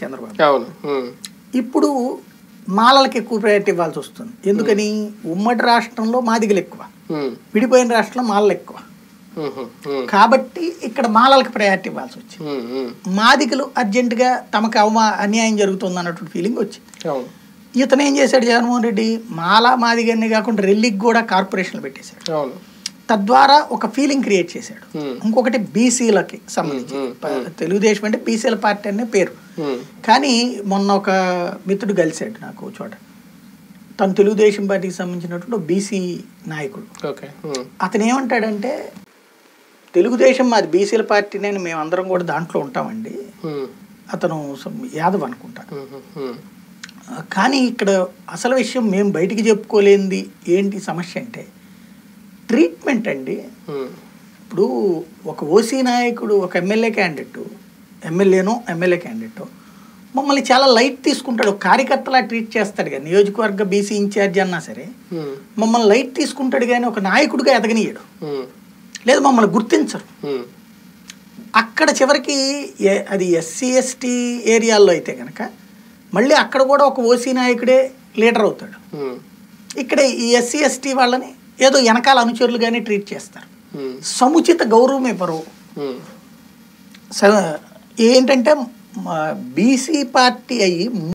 చంద్రబాబు అవును ఉమ్, ఇప్పుడు మాలలకు ఎక్కువ ప్రయారిటీ ఇవ్వాల్సి వస్తుంది ఎందుకని ఉమ్మడి రాష్ట్రంలో మాదిగలు ఎక్కువ ఉమ్, విడిపోయిన రాష్ట్రంలో మాలలు ఎక్కువ ఉమ్, ఉమ్, కాబట్టి ఇక్కడ మాలలకు ప్రయారిటీ ఇవ్వాల్సి వచ్చింది ఉమ్, ఉమ్, మాదిగలు అర్జెంటుగా తమకు అవమా అన్యాయం జరుగుతుంది అన్నటువంటి ఫీలింగ్ వచ్చింది అవును ఇతను ఏం చేశాడు జగన్మోహన్ రెడ్డి మాలా మాదిగన్ని కాకుండా రెల్లికి కూడా కార్పొరేషన్లు పెట్టేశాడు అవును తద్వారా ఒక ఫీలింగ్ క్రియేట్ చేశాడు ఉమ్, ఇంకొకటి బీసీలకి సంబంధించి ఉమ్, ప- తెలుగుదేశం అంటే బీసీల పార్టీ అనే పేరు ఉమ్, కానీ మొన్న ఒక మిత్రుడు కలిశాడు నాకు ఓ చోట తను తెలుగుదేశం పార్టీకి సంబంధించినటువంటి ఒక బీసీ నాయకుడు ఓకే ఉమ్, అతను ఏమంటాడంటే తెలుగుదేశం మాది బీసీల పార్టీనే మేమందరం కూడా దాంట్లో ఉంటామండి ఉమ్, అతను some యాదవ్ అనుకుంటాను ఉమ్, ఉమ్, కానీ ఇక్కడ అసలు విషయం మేము బయటికి చెప్పుకోలేంది ఏంటి సమస్య అంటే ట్రీట్మెంట్ అండి ఉమ్, ఇప్పుడు ఒక ఓసీ నాయకుడు ఒక ఎమ్మెల్యే క్యాండిడేట్ ఎమ్మెల్యేనో ఎమ్మెల్యే క్యాండిడేట్ మమ్మల్ని చాలా లైట్ తీసుకుంటాడు ఒక కార్యకర్తలా ట్రీట్ చేస్తాడు కానీ నియోజకవర్గ బీసీ ఇన్ఛార్జ్ అన్నా సరే ఉమ్, మమ్మల్ని లైట్ తీసుకుంటాడు కానీ ఒక నాయకుడిగా ఎదగనీయడు ఉమ్, లేదు మమ్మల్ని గుర్తించరు ఉమ్, అక్కడ చివరికి ఏ- అది ఎస్సీ ఎస్టీ ఏరియాల్లో అయితే కనుక మళ్ళీ అక్కడ కూడా ఒక ఓసీ నాయకుడే లీడర్ అవుతాడు ఉమ్, ఇక్కడ ఈ ఎస్సీ ఎస్టీ వాళ్ళని ఏదో వెనకాల అనుచరులుగానే ట్రీట్ చేస్తారు ఉమ్, సముచిత గౌరవం ఇవ్వరు ఉమ్, స- ఏంటంటే బీసీ పార్టీ అయ్యి